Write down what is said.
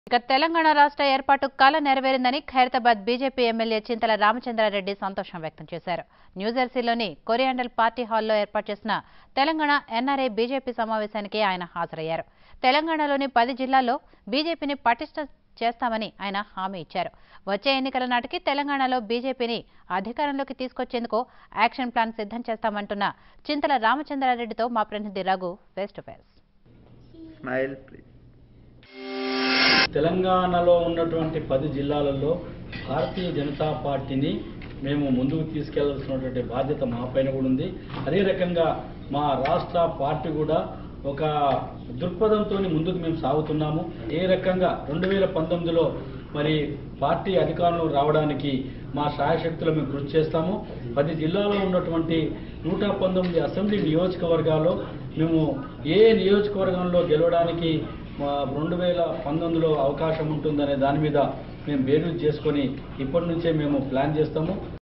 ఇక తెలంగాణ రాష్ట్ర ఏర్పాటు కల నెరవేరిందని ఖైరతాబాద్ బీజేపీ ఎమ్మెల్యే చింతల రామచంద్రారెడ్డి సంతోషం వ్యక్తం చేశారు న్యూజెర్సీలోని కొరియాండల్ పార్టీ హాల్లో ఏర్పాటు చేసిన తెలంగాణ ఎన్ఆర్ఐ బీజేపీ సమావేశానికి ఆయన హాజరయ్యారు తెలంగాణలోని పది జిల్లాల్లో బీజేపీని పటిష్ట చేస్తామని ఆయన హామీ ఇచ్చారు వచ్చే ఎన్నికల నాటికి తెలంగాణలో బీజేపీని అధికారంలోకి తీసుకొచ్చేందుకు యాక్షన్ ప్లాన్ సిద్ధం చేస్తామంటున్న చింతల రామచంద్రారెడ్డితో మా ప్రతినిధి Raghu face to face smile please తెలంగాణలో ఉన్నటువంటి పది జిల్లాలలో భారతీయ జనతా పార్టీని మేము ముందుకు తీసుకెళ్లాల్సినటువంటి బాధ్యత మా పైన కూడా ఉంది అదే రకంగా మా రాష్ట్ర పార్టీ కూడా ఒక దృక్పథంతో ముందుకు మేము సాగుతున్నాము ఏ రకంగా రెండు వేల పంతొమ్మిదిలో మరి పార్టీ అధికారంలో రావడానికి మా శాయశక్తులు మేము కృషి చేస్తాము పది జిల్లాలో ఉన్నటువంటి నూట పంతొమ్మిది అసెంబ్లీ నియోజకవర్గాల్లో మేము ఏ నియోజకవర్గంలో గెలవడానికి మా రెండు వేల పంతొమ్మిదిలో అవకాశం ఉంటుందనే దాని మీద మేము బేరీజ్ చేసుకొని ఇప్పటి నుంచే మేము ప్లాన్ చేస్తాము